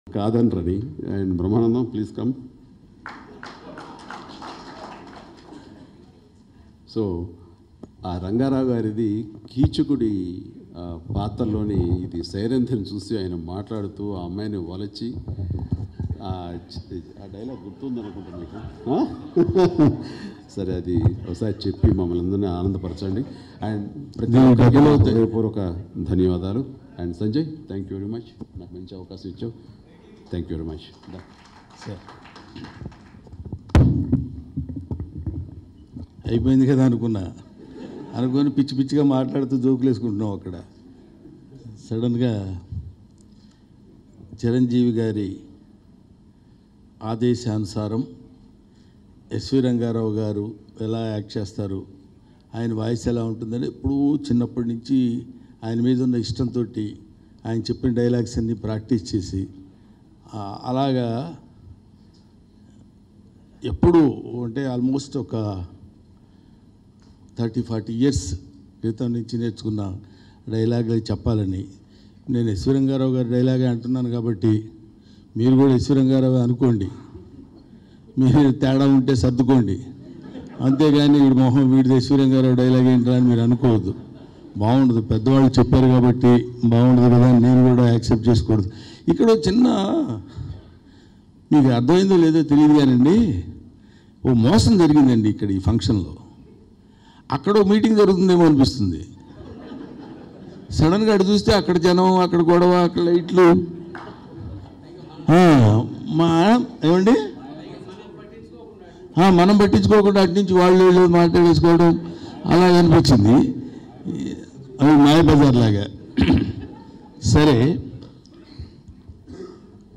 కాదనరని and Brahmanandam please come so ఆ రంగారావు గారిది కీచకుడి ఆ, పాత్రలోని ఇది సైరంధ్రిని చూసి ఆయన మాట్లాడుతూ ఆ అమ్మాయిని వలచి ఆ చ- ఆ డైలాగ్ గుర్తుంది అనుకుంటా మీకు ఆ? సరే అది ఒకసారి చెప్పి మమ్మల్ని అందరినీ ఆనందపరచండి అండ్ ప్రతి ఒక్కరికి నా హృదయపూర్వక ధన్యవాదాలు and Sanjay thank you very much నాకు మంచి అవకాశం ఇచ్చావు thank you very much sir అయిపోయింది కదా అనుకున్నా అనుకొని పిచ్చి పిచ్చిగా మాట్లాడుతూ జోకులు వేసుకుంటున్నాం అక్కడ సడన్గా చిరంజీవి గారి ఆదేశానుసారం ఎస్వి రంగారావు గారు ఎలా యాక్ట్ చేస్తారు ఆయన వాయిస్ ఎలా ఉంటుందని ఎప్పుడూ చిన్నప్పటి నుంచి ఆయన మీద ఉన్న ఇష్టంతో ఆయన చెప్పిన డైలాగ్స్ అన్నీ ప్రాక్టీస్ చేసి ఆ, అలాగా ఎప్పుడు అంటే ఆల్మోస్ట్ ఒక థర్టీ ఫార్టీ ఇయర్స్ క్రితం నుంచి నేర్చుకున్న డైలాగులు చెప్పాలని నేను ఎస్వి రంగారావు గారి డైలాగే అంటున్నాను కాబట్టి మీరు కూడా ఎస్వి రంగారావు అనుకోండి మీరు తేడా ఉంటే సర్దుకోండి అంతేగాని వీడి మొహం వీడి ఎస్వి రంగారావు డైలాగ్ ఏంట్రా అని మీరు అనుకోవద్దు బాగుండదు పెద్దవాళ్ళు చెప్పారు కాబట్టి బాగుండదు కదా అని నేను కూడా యాక్సెప్ట్ చేసుకోకూడదు ఇక్కడ ఒక చిన్న మీకు అర్థమైందో లేదో తెలియదు కానండి ఓ మోసం జరిగిందండి ఇక్కడ ఈ ఫంక్షన్లో అక్కడ ఓ మీటింగ్ జరుగుతుందేమో అనిపిస్తుంది సడన్గా అటు చూస్తే అక్కడ జనం అక్కడ గొడవ అక్కడ లైట్లు ఆ, మా ఏమండి ఆ, మనం పట్టించుకోకుండా అటు నుంచి వాళ్ళు వీళ్ళు మాట్లాడేసుకోవడం అలా అనిపించింది అది మాయబజార్ లాగా సరే